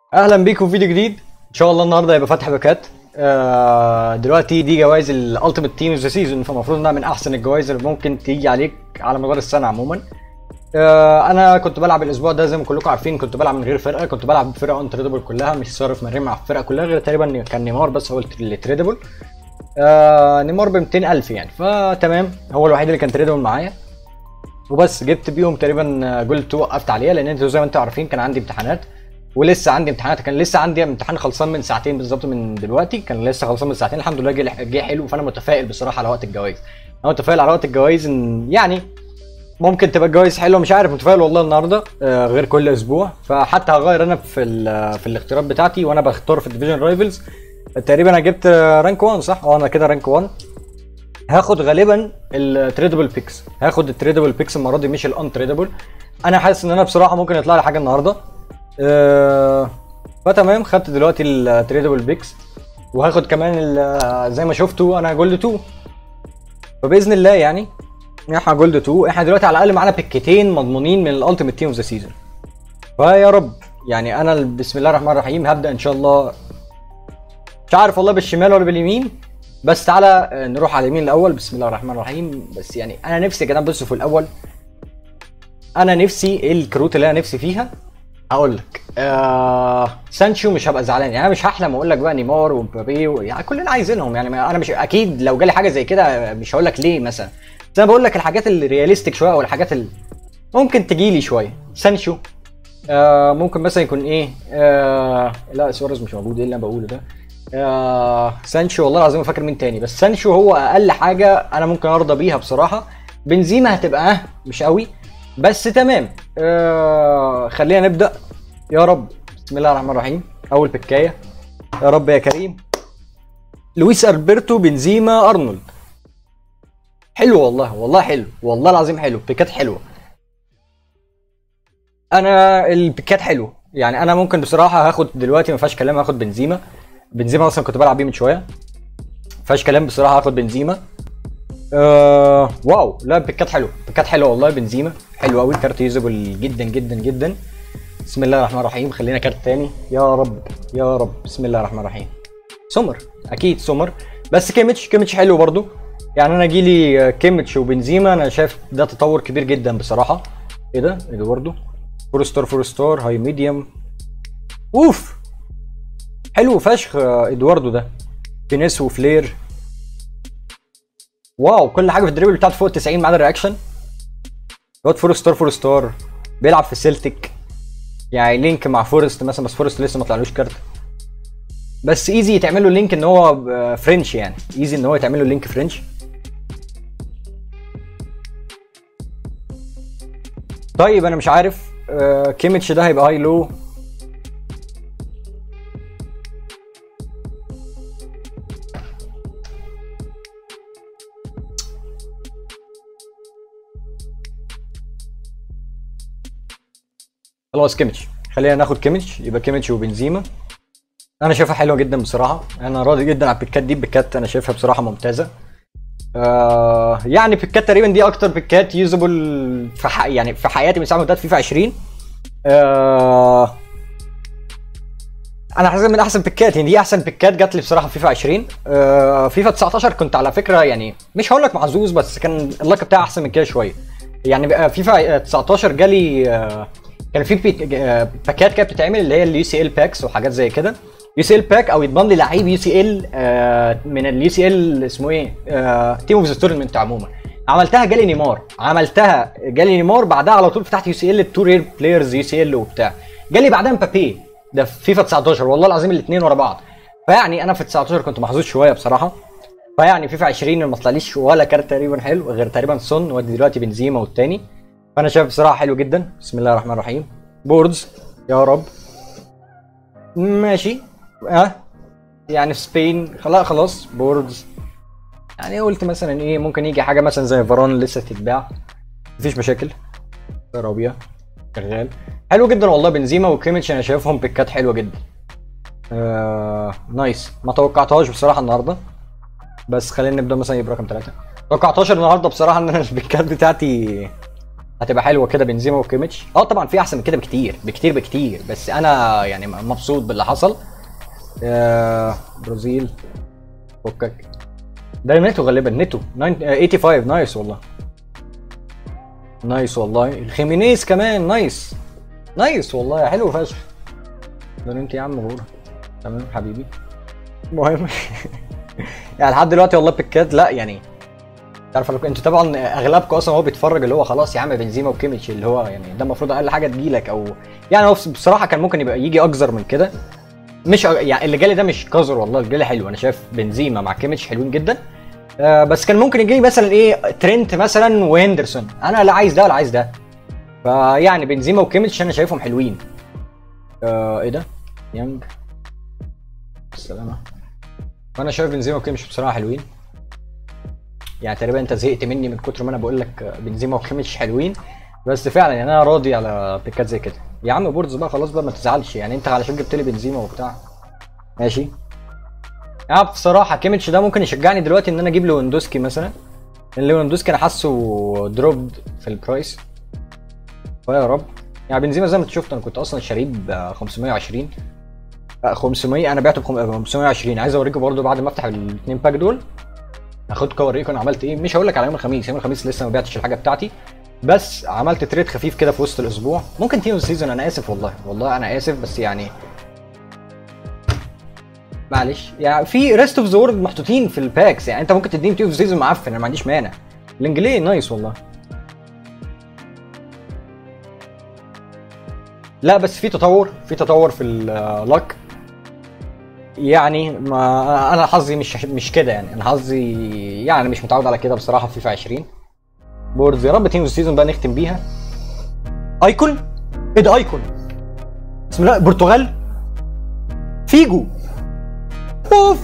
اهلا بيكم في فيديو جديد ان شاء الله النهارده هيبقى فتح باكات آه دلوقتي دي جوائز الالتيميت تيم ذا سيزون فالمفروض انها من احسن الجوائز اللي ممكن تيجي عليك على مدار السنه عموما آه انا كنت بلعب الاسبوع ده زي ما كلكم عارفين كنت بلعب من غير فرقه كنت بلعب بفرقه ان تريدبل كلها مش صارف مرين مع الفرقه كلها غير تقريبا كان نيمار بس هو اللي تريدبل آه نيمار ب 200000 يعني فتمام هو الوحيد اللي كان تريدبل معايا وبس جبت بيهم تقريبا جولد 2 وقفت عليها لان انتوا زي ما انتوا عارفين كان عندي امتحانات ولسه عندي امتحانات كان لسه عندي امتحان خلصان من ساعتين بالظبط من دلوقتي كان لسه خلصان من ساعتين الحمد لله جه جه حلو فانا متفائل بصراحه على وقت الجوائز انا متفائل على وقت الجوائز ان يعني ممكن تبقى الجوائز حلوه مش عارف متفائل والله النهارده آه غير كل اسبوع فحتى هغير انا في ال- في الاختيارات بتاعتي وانا بختار في الديفيجن رايفلز تقريبا انا جبت رانك 1 صح؟ اه انا كده رانك 1 هاخد غالبا التريدبل بيكس هاخد التريدبل بيكس المره دي مش الان تريدبل انا حاسس ان انا بصراحه ممكن يطلع لي حاجه النهارده آه، فتمام خدت دلوقتي التريدبل بيكس وهاخد كمان ال- زي ما شفتوا انا جولد 2 فباذن الله يعني احنا جولد 2 احنا دلوقتي على الاقل معانا بيكتين مضمونين من الالتيميت تيم اوف ذا سيزون فيا رب يعني انا بسم الله الرحمن الرحيم هبدا ان شاء الله مش عارف والله بالشمال ولا باليمين بس تعالى آه، نروح على اليمين الاول بسم الله الرحمن الرحيم بس يعني انا نفسي يا جدعان بصوا في الاول انا نفسي ايه الكروت اللي انا نفسي فيها هقول لك آه سانشو مش هبقى زعلان يعني انا مش هحلم اقول لك بقى نيمار ومبابي و... يعني كلنا عايزينهم يعني ما- انا مش اكيد لو جالي حاجه زي كده مش هقول لك ليه مثلا بس انا بقول لك الحاجات اللي رياليستيك شويه او الحاجات اللي ممكن تجي لي شويه سانشو آه ممكن مثلا يكون ايه آه لا سواريز مش موجود ايه اللي انا بقوله ده آه سانشو والله العظيم ما فاكر مين تاني بس سانشو هو اقل حاجه انا ممكن ارضى بيها بصراحه بنزيما هتبقى اه مش قوي بس تمام آه خلينا نبدا يا رب بسم الله الرحمن الرحيم اول بكايه يا رب يا كريم لويس البرتو بنزيما ارنولد حلو والله والله حلو والله العظيم حلو بيكات حلوه انا البيكات حلو يعني انا ممكن بصراحه هاخد دلوقتي ما فيهاش كلام هاخد بنزيما بنزيما اصلا كنت بلعب بيه من شويه ما فيهاش كلام بصراحه هاخد بنزيما آه واو لا بيكات حلو بيكات حلو والله بنزيما حلو قوي كارت يوزبل جدا جدا جدا بسم الله الرحمن الرحيم خلينا كارت تاني يا رب يا رب بسم الله الرحمن الرحيم سمر اكيد سمر بس كيميتش كيميتش حلو برضو يعني انا جيلي كيميتش وبنزيما انا شايف ده تطور كبير جدا بصراحه ايه ده ايه ده برضو فور ستار فور ستار هاي ميديوم اوف حلو فشخ آه، ادواردو ده فينيس وفلير واو كل حاجه في الدريبل بتاعته فوق 90 ما عدا الرياكشن الواد فور ستار فور ستار بيلعب في سيلتيك يعني لينك مع فورست مثلا بس فورست لسه ما طلعلوش كارت بس ايزي يتعمل له لينك ان هو آه، فرنش يعني ايزي ان هو يتعمل له لينك فرنش طيب انا مش عارف آه، كيميتش ده هيبقى هاي لو خلاص كيميتش خلينا ناخد كيميتش يبقى كيميتش وبنزيما انا شايفها حلوه جدا بصراحه انا راضي جدا على البيكات دي بيكات انا شايفها بصراحه ممتازه آه يعني بيكات تقريبا دي اكتر بيكات يوزبل في ح... يعني في حياتي من ساعه ما بدات فيفا 20 آه انا حاسس من احسن بيكات يعني دي احسن بيكات جات لي بصراحه في فيفا 20 آه فيفا 19 كنت على فكره يعني مش هقول لك محظوظ بس كان اللك بتاعي احسن من كده شويه يعني بقى فيفا 19 جالي آه كان في بيك آه باكات كانت بتتعمل اللي هي اليو سي ال باكس وحاجات زي كده يو سي ال باك او يضمن لي لعيب يو سي ال من اليو سي ال اسمه ايه تيم اوف ذا تورنمنت عموما عملتها جالي نيمار عملتها جالي نيمار بعدها على طول فتحت يو سي ال التو رير بلايرز يو سي ال وبتاع جالي بعدها مبابي ده في فيفا 19 والله العظيم الاثنين ورا بعض فيعني انا في 19 كنت محظوظ شويه بصراحه فيعني فيفا 20 ما طلعليش ولا كارت تقريبا حلو غير تقريبا سون وادي دلوقتي بنزيما والتاني فانا شايف بصراحه حلو جدا بسم الله الرحمن الرحيم بوردز يا رب ماشي اه يعني في سبين خلاص خلاص بوردز يعني قلت مثلا ايه ممكن يجي حاجه مثلا زي فاران لسه تتباع مفيش مشاكل رابيا شغال حلو جدا والله بنزيما وكيميتش انا شايفهم بيكات حلوه جدا آه نايس ما توقعتهاش بصراحه النهارده بس خلينا نبدا مثلا يبقى رقم ثلاثة توقعتهاش النهارده بصراحه ان انا البيكات بتاعتي هتبقى حلوه كده بنزيما وكيميتش اه طبعا في احسن من كده بكتير بكتير بكتير بس انا يعني مبسوط باللي حصل آه برازيل فكك ده نيتو غالبا نيتو 85 نايس والله نايس والله الخيمينيز كمان نايس نايس والله حلو فشخ ده انت يا عم غوره تمام حبيبي المهم يعني لحد دلوقتي والله بيكات لا يعني تعرف لو انتوا طبعا اغلبكم اصلا هو بيتفرج اللي هو خلاص يا عم بنزيما وكيميتش اللي هو يعني ده المفروض اقل حاجه تجيلك او يعني هو بصراحه كان ممكن يبقى يجي اكتر من كده مش يعني اللي جالي ده مش كازر والله اللي جالي حلو انا شايف بنزيما مع كيميتش حلوين جدا آه بس كان ممكن يجي مثلا ايه ترينت مثلا وهندرسون انا لا عايز ده ولا عايز ده فيعني بنزيما وكيميتش انا شايفهم حلوين آه ايه ده يانج السلامه فانا شايف بنزيما وكيميتش بصراحه حلوين يعني تقريبا انت زهقت مني من كتر ما انا بقول لك بنزيما وكيميتش حلوين بس فعلا يعني انا راضي على بيكات زي كده يا عم بوردز بقى خلاص بقى ما تزعلش يعني انت علشان جبت لي بنزيما وبتاع ماشي يعني بصراحه كيميتش ده ممكن يشجعني دلوقتي ان انا اجيب لewandowski مثلا لان لewandowski انا حاسه دروبد في البرايس فيا رب يعني بنزيما زي ما انت شفت انا كنت اصلا شاريه ب 520 500 انا بعته ب 520 عايز اوريكم برده بعد ما افتح الاثنين باك دول هاخدكم اوريكم انا عملت ايه مش هقول لك على يوم الخميس يوم الخميس لسه ما بعتش الحاجه بتاعتي بس عملت تريد خفيف كده في وسط الاسبوع ممكن تيم سيزون انا اسف والله والله انا اسف بس يعني معلش يعني في ريست اوف ذا وورلد محطوطين في الباكس يعني انت ممكن تديني تيم اوف سيزون معفن انا ما عنديش مانع الانجليه نايس والله لا بس في تطور في تطور في اللك يعني ما انا حظي مش مش كده يعني انا حظي يعني مش متعود على كده بصراحه في فيفا 20 بوردز يا رب تيم السيزون بقى نختم بيها ايكون ايه ده ايكون بسم الله البرتغال فيجو اوف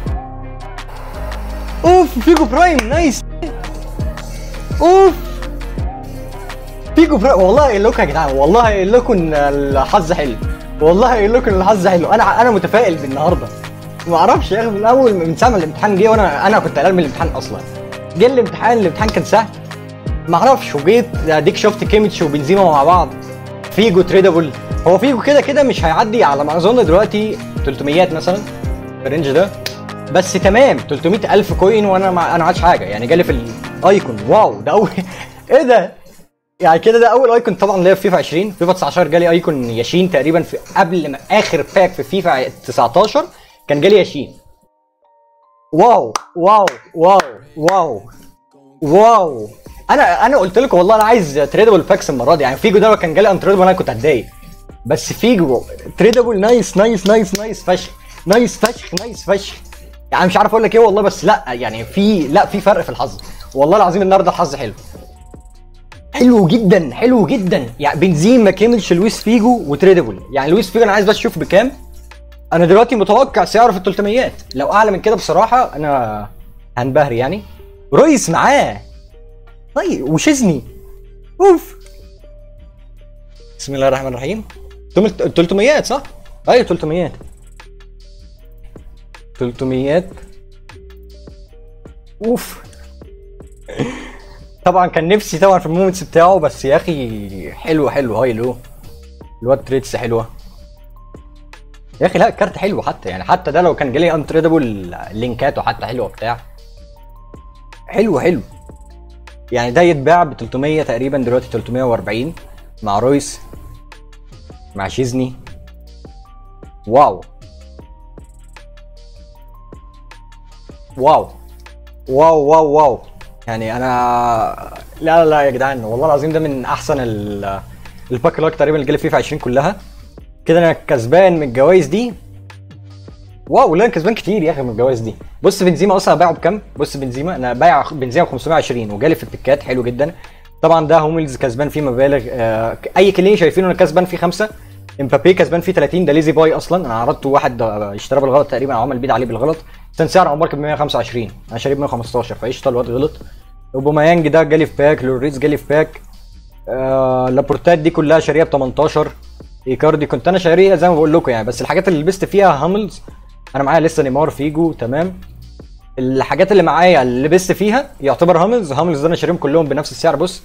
اوف فيجو برايم نايس اوف فيجو برايم والله قايل لكم يا جدعان والله قايل لكم ان الحظ حلو والله قايل لكم ان الحظ حلو انا انا متفائل بالنهارده ما اعرفش يا اخي من اول من ساعه ما الامتحان جه وانا انا كنت قلقان من الامتحان اصلا جه الامتحان الامتحان كان سهل ما اعرفش وجيت اديك شفت كيميتش وبنزيما مع بعض فيجو تريدابل هو فيجو كده كده مش هيعدي على ما اظن دلوقتي 300 مثلا في الرينج ده بس تمام 300 الف كوين وانا ما انا ما عادش حاجه يعني جالي في الايكون واو ده اول ايه ده يعني كده ده اول ايكون طبعا اللي هي في فيفا 20 فيفا 19 جالي ايكون ياشين تقريبا في قبل ما اخر باك في فيفا 19 كان جالي ياشين واو واو واو واو واو انا انا قلت لكم والله انا عايز تريدبل باكس المره دي يعني فيجو ده لو كان جالي ان تريدبل انا كنت هتضايق بس فيجو تريدبل نايس نايس نايس نايس فشخ نايس فشخ نايس فشخ يعني مش عارف اقول لك ايه والله بس لا يعني في لا في فرق في الحظ والله العظيم النهارده الحظ حلو حلو جدا حلو جدا يعني بنزيما كيميتش لويس فيجو وتريدبل يعني لويس فيجو انا عايز بس اشوف بكام انا دلوقتي متوقع سعره في ال 300 لو اعلى من كده بصراحه انا هنبهر يعني رويس معاه طيب وشيزني اوف بسم الله الرحمن الرحيم 300 صح؟ ايوه 300 300 اوف طبعا كان نفسي طبعا في المومنتس بتاعه بس يا اخي حلو حلو هاي لو الواد تريدس حلوه يا اخي لا الكارت حلو حتى يعني حتى ده لو كان جالي انتريدبل لينكاته حتى حلوه بتاع حلو حلو يعني ده يتباع ب 300 تقريبا دلوقتي 340 مع رويس مع شيزني واو واو واو واو واو يعني انا لا لا يا جدعان والله العظيم ده من احسن الباك لاك تقريبا اللي جالي فيه في 20 كلها كده انا كسبان من الجوائز دي واو لا كسبان كتير يا اخي من الجوائز دي بص بنزيما اصلا باعه بكام بص بنزيما انا بايع بنزيما ب 520 وجالي في البيكات حلو جدا طبعا ده هوملز كسبان فيه مبالغ آه اي كلين شايفينه انا كسبان فيه خمسه امبابي كسبان فيه 30 ده ليزي باي اصلا انا عرضته واحد اشتراه بالغلط تقريبا او عمل بيد عليه بالغلط كان سعر عمر ب 125 انا شاريه ب 115 فقشطه الواد غلط اوباميانج ده جالي في باك لوريز جالي في باك آه لابورتات دي كلها شاريها ب 18 ايكاردي كنت انا شاريها زي ما بقول لكم يعني بس الحاجات اللي لبست فيها هاملز انا معايا لسه نيمار فيجو تمام الحاجات اللي معايا اللي لبست فيها يعتبر هاملز هاملز ده انا شاريهم كلهم بنفس السعر بص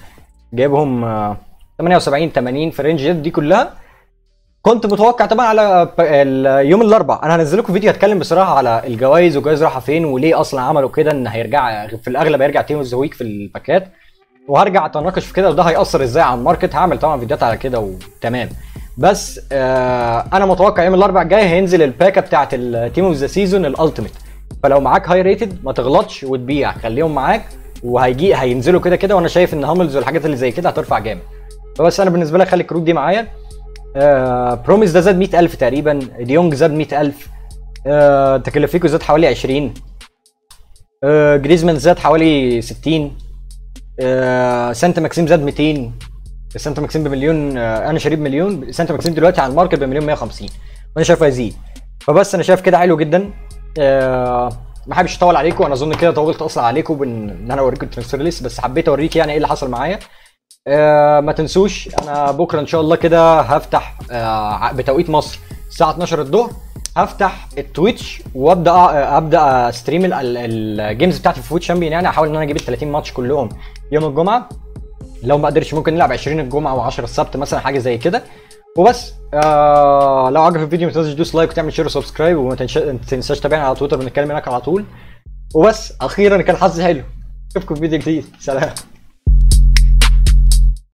جايبهم آه، 78 80 في الرينج دي كلها كنت متوقع طبعا على ب- ال- يوم الاربعاء انا هنزل لكم فيديو هتكلم بصراحه على الجوائز والجوائز رايحه فين وليه اصلا عملوا كده ان هيرجع في الاغلب هيرجع تيم اوف ذا ويك في الباكات وهرجع اتناقش في كده وده هيأثر ازاي على الماركت هعمل طبعا فيديوهات على كده وتمام بس آه انا متوقع يوم الاربعاء الجاي هينزل الباكه بتاعت التيم اوف ذا سيزون الالتيميت فلو معاك هاي ريتد ما تغلطش وتبيع خليهم معاك وهيجي هينزلوا كده كده وانا شايف ان هاملز والحاجات اللي زي كده هترفع جامد فبس انا بالنسبه لي خلي الكروت دي معايا آه بروميس ده زاد 100000 تقريبا ديونج زاد 100000 آه تكلفيكو زاد حوالي 20 آه جريزمان زاد حوالي 60 آه سانتا ماكسيم زاد 200 سانتا ماكسيم بمليون آه انا شاريه بمليون سانتا ماكسيم دلوقتي على الماركت بمليون 150 وانا شايفه هيزيد فبس انا شايف كده حلو جدا آه ما حابش اطول عليكم انا اظن كده طولت اصلا عليكم بان ان انا اوريكم الترانسفير ليست بس حبيت اوريك يعني ايه اللي حصل معايا آه ما تنسوش انا بكره ان شاء الله كده هفتح آه بتوقيت مصر الساعه 12 الظهر هفتح التويتش وابدا آه، ابدا استريم ال- ال- الجيمز بتاعتي في فوت شامبيون يعني احاول ان انا اجيب ال 30 ماتش كلهم يوم الجمعه لو ما قدرتش ممكن نلعب 20 الجمعه و10 السبت مثلا حاجه زي كده وبس آه لو عجبك الفيديو ما تنساش تدوس لايك وتعمل شير وسبسكرايب وما تنش- ما تنساش تتابعني على تويتر بنتكلم هناك على طول وبس اخيرا كان حظي حلو اشوفكم في فيديو جديد سلام